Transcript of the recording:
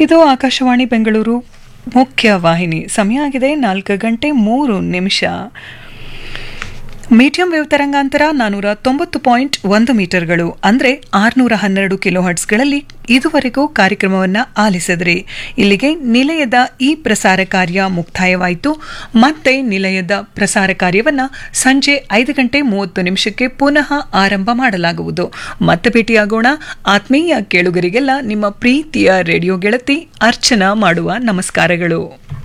ಇದು ಆಕಾಶವಾಣಿ ಬೆಂಗಳೂರು ಮುಖ್ಯ ವಾಹಿನಿ ಸಮಯ ಆಗಿದೆ ನಾಲ್ಕು ಗಂಟೆ ಮೂರು ನಿಮಿಷ ಮೀಡಿಯಂ ವೇವ್ ತರಂಗಾಂತರ ನಾನೂರ ತೊಂಬತ್ತು ಪಾಯಿಂಟ್ ಒಂದು ಮೀಟರ್ಗಳು ಅಂದರೆ ಆರುನೂರ ಹನ್ನೆರಡು ಕಿಲೋ ಹರ್ಟ್ಸ್ಗಳಲ್ಲಿ ಇದುವರೆಗೂ ಕಾರ್ಯಕ್ರಮವನ್ನು ಆಲಿಸಿದ್ರಿ ಇಲ್ಲಿಗೆ ನಿಲಯದ ಈ ಪ್ರಸಾರ ಕಾರ್ಯ ಮುಕ್ತಾಯವಾಯಿತು ಮತ್ತೆ ನಿಲಯದ ಪ್ರಸಾರ ಕಾರ್ಯವನ್ನು ಸಂಜೆ ಐದು ಗಂಟೆ ಮೂವತ್ತು ನಿಮಿಷಕ್ಕೆ ಪುನಃ ಆರಂಭ ಮಾಡಲಾಗುವುದು ಮತ್ತೆ ಭೇಟಿಯಾಗೋಣ ಆತ್ಮೀಯ ಕೇಳುಗರಿಗೆಲ್ಲ ನಿಮ್ಮ ಪ್ರೀತಿಯ ರೇಡಿಯೋ ಗೆಳತಿ ಅರ್ಚನಾ ಮಾಡುವ ನಮಸ್ಕಾರಗಳು